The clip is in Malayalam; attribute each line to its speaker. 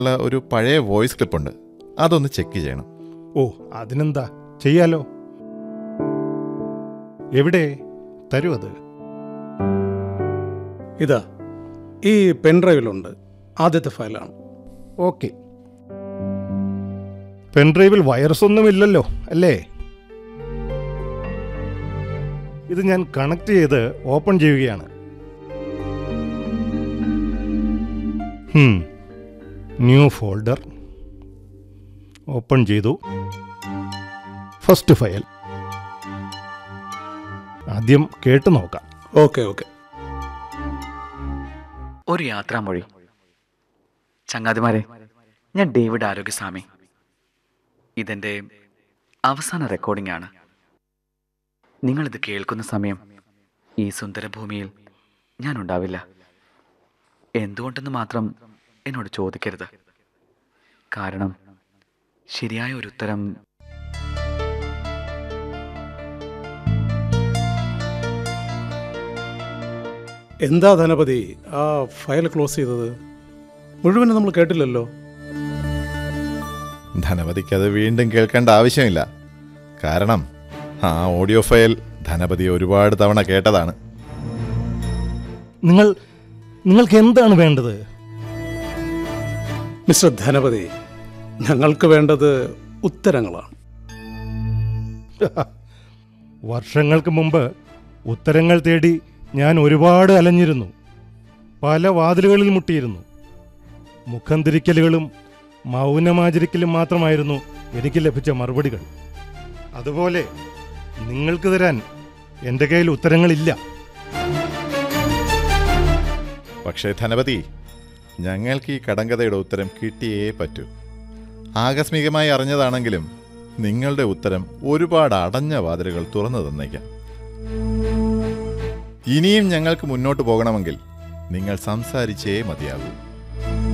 Speaker 1: ഉള്ള ഒരു പഴയ വോയിസ് ക്ലിപ്പുണ്ട് അതൊന്ന് ചെക്ക് ചെയ്യണം
Speaker 2: ഓ അതിനെന്താ ചെയ്യാലോ എവിടെ തരൂ അത്
Speaker 3: ഇതാ ഈ പെൻഡ്രൈവിലുണ്ട് ആദ്യത്തെ ഫയലാണ്
Speaker 2: ഓക്കെ പെൻഡ്രൈവിൽ വൈറസ് ഒന്നുമില്ലല്ലോ അല്ലേ ഇത് ഞാൻ കണക്ട് ചെയ്ത് ഓപ്പൺ ചെയ്യുകയാണ് ഹും. ന്യൂ ഫോൾഡർ ഓപ്പൺ ചെയ്തു ഫസ്റ്റ് ഫയൽ ആദ്യം കേട്ടു നോക്കാം
Speaker 3: ഓക്കെ ഓക്കെ
Speaker 4: ഒരു യാത്രാമൊഴി ചങ്ങാതിമാരെ ഞാൻ ഡേവിഡ് ആരോഗ്യസ്വാമി ഇതെൻ്റെ അവസാന റെക്കോർഡിംഗ് ആണ് നിങ്ങളിത് കേൾക്കുന്ന സമയം ഈ സുന്ദരഭൂമിയിൽ ഞാൻ ഉണ്ടാവില്ല എന്തുകൊണ്ടെന്ന് മാത്രം എന്നോട് ചോദിക്കരുത് കാരണം ശരിയായ ഒരു ഉത്തരം
Speaker 3: എന്താ ധനപതി ആ ഫയൽ ക്ലോസ് ചെയ്തത് മുഴുവനും നമ്മൾ കേട്ടില്ലല്ലോ
Speaker 1: ധനപതിക്ക് അത് വീണ്ടും കേൾക്കേണ്ട ആവശ്യമില്ല കാരണം ആ ഓഡിയോ ഫയൽ ധനപതി ഒരുപാട് തവണ കേട്ടതാണ്
Speaker 2: നിങ്ങൾ നിങ്ങൾക്ക് എന്താണ് വേണ്ടത്
Speaker 3: മിസ്റ്റർ ധനപതി ഞങ്ങൾക്ക് വേണ്ടത് ഉത്തരങ്ങളാണ്
Speaker 2: വർഷങ്ങൾക്ക് മുമ്പ് ഉത്തരങ്ങൾ തേടി ഞാൻ ഒരുപാട് അലഞ്ഞിരുന്നു പല വാതിലുകളിൽ മുട്ടിയിരുന്നു മുഖം തിരിക്കലുകളും മൗനമാചരിക്കലും മാത്രമായിരുന്നു എനിക്ക് ലഭിച്ച മറുപടികൾ അതുപോലെ നിങ്ങൾക്ക് തരാൻ എൻ്റെ കയ്യിൽ ഉത്തരങ്ങളില്ല
Speaker 1: പക്ഷേ ധനപതി ഞങ്ങൾക്ക് ഈ കടങ്കഥയുടെ ഉത്തരം കിട്ടിയേ പറ്റൂ ആകസ്മികമായി അറിഞ്ഞതാണെങ്കിലും നിങ്ങളുടെ ഉത്തരം ഒരുപാട് അടഞ്ഞ വാതിലുകൾ തുറന്നു തന്നേക്കാം ഇനിയും ഞങ്ങൾക്ക് മുന്നോട്ട് പോകണമെങ്കിൽ നിങ്ങൾ സംസാരിച്ചേ മതിയാകൂ